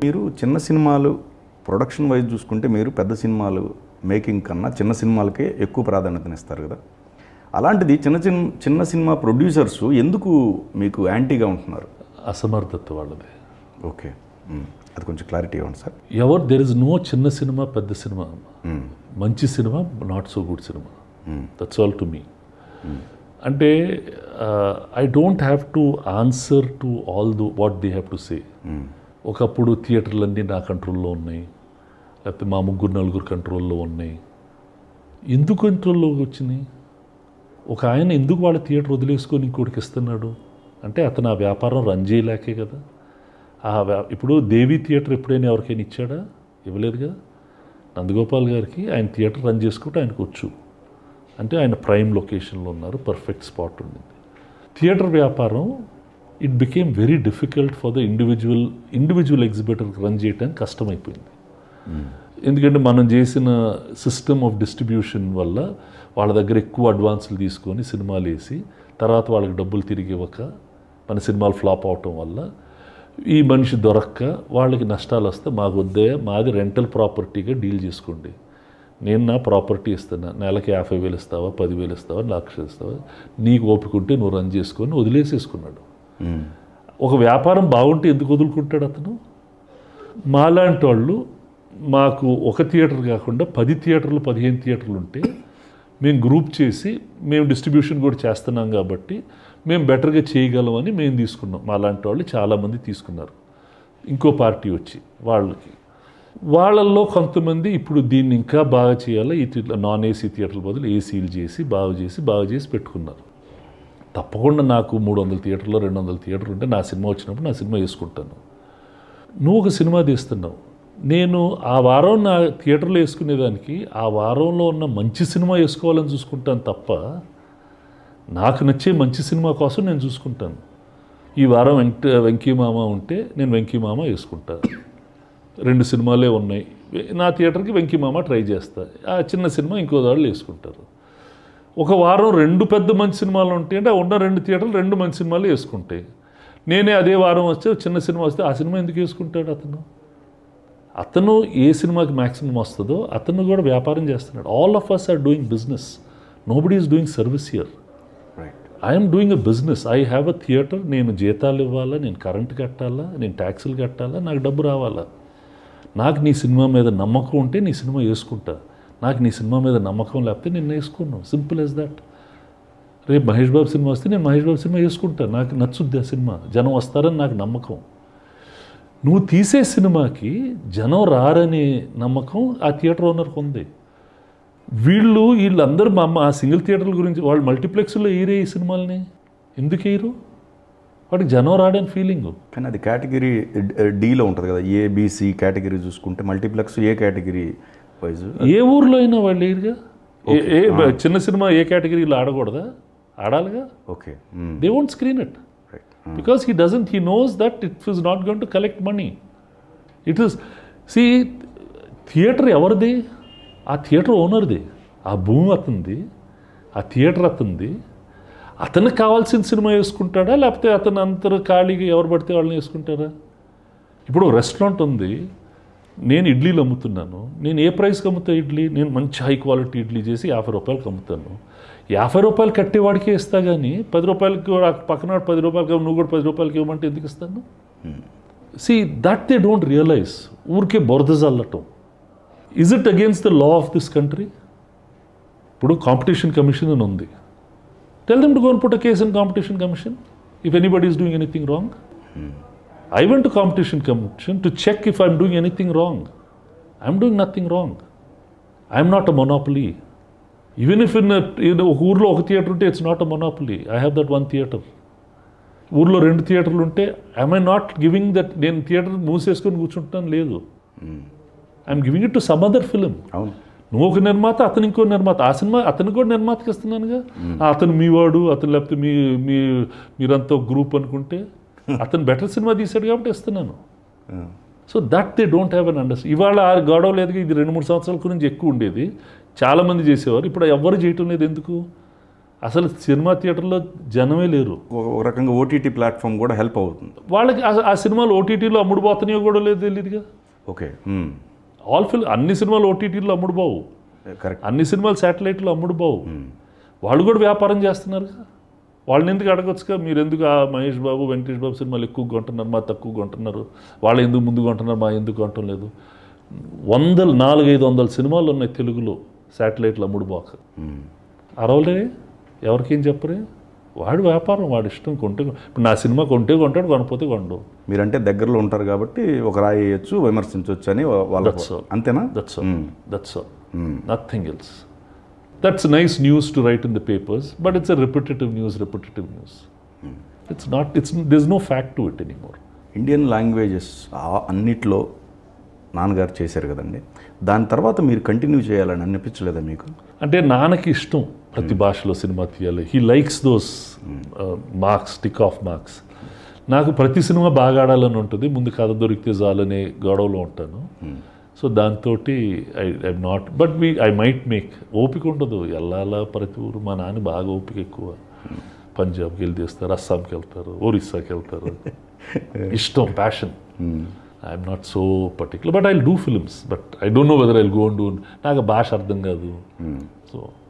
మీరు చిన్న సినిమాలు ప్రొడక్షన్ వైజ్ చూసుకుంటే మీరు పెద్ద సినిమాలు మేకింగ్ కన్నా చిన్న సినిమాలకే ఎక్కువ ప్రాధాన్యతనిస్తారు కదా అలాంటిది చిన్న చిన్న చిన్న సినిమా ప్రొడ్యూసర్స్ ఎందుకు మీకు యాంటీగా ఉంటున్నారు అసమర్థత వాళ్ళది ఓకే మ్మ్. అది కొంచెం క్లారిటీ ఇవ్వండి సార్ ఎవరు దెర్ ఇస్ నో చిన్న సినిమా పెద్ద సినిమా మంచి cinema not so good cinema that's all to me అంటే I don't have to answer to all the what they have to say ఒకప్పుడు థియేటర్లన్నీ నా కంట్రోల్లో ఉన్నాయి లేకపోతే మా ముగ్గురు నలుగురు కంట్రోల్లో ఉన్నాయి ఎందుకు కంట్రోల్లోకి వచ్చినాయి ఒక ఆయన ఎందుకు వాళ్ళ థియేటర్ వదిలేసుకొని ఇంకోటికి ఇస్తున్నాడు అంటే అతను ఆ వ్యాపారం రన్ చేయలేకే కదా ఆ వ్యా- ఇప్పుడు దేవి థియేటర్ ఎప్పుడైనా ఎవరికైనా ఇచ్చాడా ఇవ్వలేదు కదా నందగోపాల్ గారికి ఆయన థియేటర్ రన్ చేసుకుంటే ఆయనకు వచ్చు అంటే ఆయన ప్రైమ్ లొకేషన్లో ఉన్నారు పర్ఫెక్ట్ స్పాట్ ఉండింది థియేటర్ వ్యాపారం it became very difficult for the individual individual ఎగ్జిబిటర్కి రన్ చేయడానికి కష్టమైపోయింది ఎందుకంటే మనం చేసిన సిస్టమ్ ఆఫ్ డిస్ట్రిబ్యూషన్ వల్ల వాళ్ళ దగ్గర ఎక్కువ అడ్వాన్సులు తీసుకొని సినిమాలు వేసి తర్వాత వాళ్ళకి డబ్బులు తిరిగి ఇవ్వక మన సినిమాలు ఫ్లాప్ అవటం వల్ల ఈ మనిషి దొరక్క వాళ్ళకి నష్టాలు వస్తే మాకు వద్దే మాది రెంటల్ ప్రాపర్టీగా డీల్ చేసుకోండి నేను నా ప్రాపర్టీ ఇస్తున్నా నెలకి యాభై వేలు ఇస్తావా పదివేలు ఇస్తావా లక్ష ఇస్తావా నీకు ఓపిక ఉంటే నువ్వు రన్ చేసుకొని వదిలేసేసుకున్నాడు మ్మ్. ఒక వ్యాపారం బాగుంటే ఎందుకు వదులుకుంటాడు అతను మాలాంటి వాళ్ళు మాకు ఒక థియేటర్ కాకుండా పది థియేటర్లు పదిహేను థియేటర్లు ఉంటే మేము గ్రూప్ చేసి మేము డిస్ట్రిబ్యూషన్ కూడా చేస్తున్నాం కాబట్టి మేము బెటర్గా చేయగలమని మేము తీసుకున్నాం మాలాంటి వాళ్ళు చాలామంది తీసుకున్నారు ఇంకో పార్టీ వచ్చి వాళ్ళకి వాళ్ళల్లో కొంతమంది ఇప్పుడు దీన్ని ఇంకా బాగా చేయాలి ఈ థియేటర్ నాన్ ఏసీ థియేటర్ల బదులు ఏసీలు చేసి బాగు చేసి బాగు చేసి పెట్టుకున్నారు తప్పకుండా నాకు మూడు వందల థియేటర్లో రెండు వందల థియేటర్లు ఉంటే నా సినిమా వచ్చినప్పుడు నా సినిమా వేసుకుంటాను నువ్వు ఒక సినిమా తీస్తున్నావు నేను ఆ వారం నా థియేటర్లో వేసుకునేదానికి ఆ వారంలో ఉన్న మంచి సినిమా వేసుకోవాలని చూసుకుంటాను తప్ప నాకు నచ్చే మంచి సినిమా కోసం నేను చూసుకుంటాను ఈ వారం వెంక వెంకీమామ ఉంటే నేను వెంకీమామ వేసుకుంటాను రెండు సినిమాలే ఉన్నాయి నా థియేటర్కి వెంకీమామ ట్రై చేస్తా ఆ చిన్న సినిమా ఇంకో దాళ్ళు వేసుకుంటారు ఒక వారం రెండు పెద్ద మంచి సినిమాలు ఉంటాయి అంటే ఆ ఉన్న రెండు థియేటర్లు రెండు మంచి సినిమాలు వేసుకుంటాయి నేనే అదే వారం వస్తే చిన్న సినిమా వస్తే ఆ సినిమా ఎందుకు వేసుకుంటాడు అతను అతను ఏ సినిమాకి మ్యాక్సిమం వస్తుందో అతను కూడా వ్యాపారం చేస్తున్నాడు all of us are doing business nobody is doing service here right I'm doing a business I have a theatre నేను జీతాలు ఇవ్వాలా నేను కరెంట్ కట్టాలా నేను ట్యాక్సులు కట్టాలా నాకు డబ్బు రావాలా నాకు నీ సినిమా మీద నమ్మకం ఉంటే నీ సినిమా వేసుకుంటా నాకు నీ సినిమా మీద నమ్మకం లేకపోతే నేను వేసుకున్నాను సింపుల్ యాజ్ దట్ రేపు మహేష్ బాబు సినిమా వస్తే నేను మహేష్ బాబు సినిమా వేసుకుంటా నాకు నచ్చుద్ది ఆ సినిమా జనం వస్తారని నాకు నమ్మకం నువ్వు తీసే సినిమాకి జనం రారనే నమ్మకం ఆ థియేటర్ ఓనర్కి ఉంది వీళ్ళు వీళ్ళందరూ మా అమ్మ ఆ సింగిల్ థియేటర్ల గురించి వాళ్ళు మల్టీప్లెక్స్లో వేయరే ఈ సినిమాలని ఎందుకు వేయరు వాడికి జనం రాడని ఫీలింగ్ కానీ అది కేటగిరీ డీలో ఉంటుంది కదా ఏబిసి కేటగిరీ చూసుకుంటే మల్టీప్లెక్స్ ఏ కేటగిరీ వైజ్ ఏ ఊర్లో అయినా వాళ్ళు వేయరుగా ఏ- ఏ చిన్న సినిమా ఏ కేటగిరీలో ఆడకూడదా ఆడాలిగా okay they won't screen it right because he doesn't he knows that it is not gone to collect money it is C theatre ఎవరిది ఆ థియేటర్ ఓనర్ది ఆ భూమి అతనిది ఆ థియేటర్ అతనిది అతనికి కావాల్సిన సినిమా వేసుకుంటాడా లేకపోతే అతను అంతరు ఖాళీగా ఎవరు పడితే వాళ్ళని వేసుకుంటారా ఇప్పుడు రెస్టారెంట్ ఉంది నేను ఇడ్లీలు అమ్ముతున్నాను నేను ఏ ప్రైస్కి అమ్ముతా ఇడ్లీ నేను మంచి హై క్వాలిటీ ఇడ్లీ చేసి యాభై రూపాయలకి అమ్ముతాను యాభై రూపాయలు కట్టేవాడికే ఇస్తా కానీ పది రూపాయలకి ఆ పక్కన వాడు పది రూపాయలకి నువ్వు కూడా పది రూపాయలకి ఇవ్వమంటే ఎందుకు ఇస్తాను see that they don't realise ఊరికే బురద జల్లటం is it against the law of this country ఇప్పుడు కాంపిటీషన్ కమిషన్ అని ఉంది tell them to gone put a case in competition commission if anybody is doing anything wrong I went to competition commission to check if I'm doing anything wrong. I'm doing nothing wrong. I'm not a monopoly. Even if in a, in a ఊర్లో ఒక theatre ఉంటే it's not a monopoly I have that one theatre ఊర్లో రెండు థియేటర్లు ఉంటే I'm I not giving that నేను theatre మూసేసుకొని కూర్చుంటాను లేదు I'm giving it to some other film అవును నువ్వు ఒక నిర్మాత అతను ఇంకో నిర్మాత ఆ సినిమా అతను కూడా నిర్మాతకి ఇస్తున్నానుగా ఆ, అతను మీ వాడు అతను లేకపోతే మీ మీ మీరంతా గ్రూప్ అనుకుంటే అతను బెటర్ సినిమా తీశాడు కాబట్టి ఇస్తున్నాను so that they don't have an understand ఇవాళ ఆ గొడవ లేదు ఇది రెండు మూడు సంవత్సరాల గురించి ఎక్కువ ఉండేది చాలామంది చేసేవారు ఇప్పుడు ఎవ్వరు చేయటం లేదు ఎందుకు అసలు సినిమా థియేటర్లో జనమే లేరు ఒక ఒక రకంగా ఓటీటీ ప్లాట్ఫామ్ కూడా హెల్ప్ అవుతుంది వాళ్ళకి ఆ- ఆ సినిమాలు ఓటీటీలో అమ్ముడుపోతున్నాయో కూడా లేదు తెలియదుగా ఓకే ఆల్ ఫిల్ అన్ని సినిమాలు ఓటీటీలో అమ్ముడుపోవు కరెక్ట్ అన్ని సినిమాలు శాటిలైట్లో అమ్ముడుపోవు వాళ్ళు కూడా వ్యాపారం చేస్తున్నారు వాళ్ళని ఎందుకు అడగొచ్చుగా మీరు ఎందుకు ఆ మహేష్ బాబు వెంకటేష్ బాబు సినిమాలు ఎక్కువ కొంటున్నారు మా తక్కువ కొంటున్నారు వాళ్ళు ఎందుకు ముందు కొంటున్నారు మా ఎందుకు కొనటం లేదు వందలు నాలుగైదు వందల సినిమాలు ఉన్నాయి తెలుగులో శాటిలైట్లు అమ్ముడుపోక అరవలే ఎవరికేం చెప్పరే వాడి వ్యాపారం వాడి ఇష్టం కొంటే ఇప్పుడు నా సినిమా కొంటే కొంటాడు కొనపోతే కొండు మీరంటే దగ్గరలో ఉంటారు కాబట్టి ఒక రాయి వేయచ్చు విమర్శించవచ్చు అని వా- వాళ్ళ That's all. అంతేనా that's all that's all nothing else that's nice news to write in the papers but it's a repetitive news repetitive news it's not it's this no fact to it anymore Indian languages ఆ- అన్నిట్లో నాన్నగారు చేశారు కదండి దాని తర్వాత మీరు continue చేయాలని అనిపించలేదా మీకు అంటే నాన్నకి ఇష్టం ప్రతి భాషలో సినిమా తీయాలి he likes those marks tick off marks నాకు ప్రతి సినిమా బాగా ఆడాలని ఉంటుంది ముందు కథ దొరికితే చాలనే గొడవలో ఉంటాను సో దాంతో I I not but we I might make ఓపిక ఉండదు ఎల్లాలా ప్రతి ఊరు మా నాన్న బాగా ఓపిక ఎక్కువ పంజాబ్కి వెళ్ళి తీస్తారు అస్సాంకి వెళ్తారు ఒరిస్సాకి వెళ్తారు ఇష్టం passion I'm not so particular but I do films but I don't know whether I go and do నాకు భాష అర్థం కాదు సో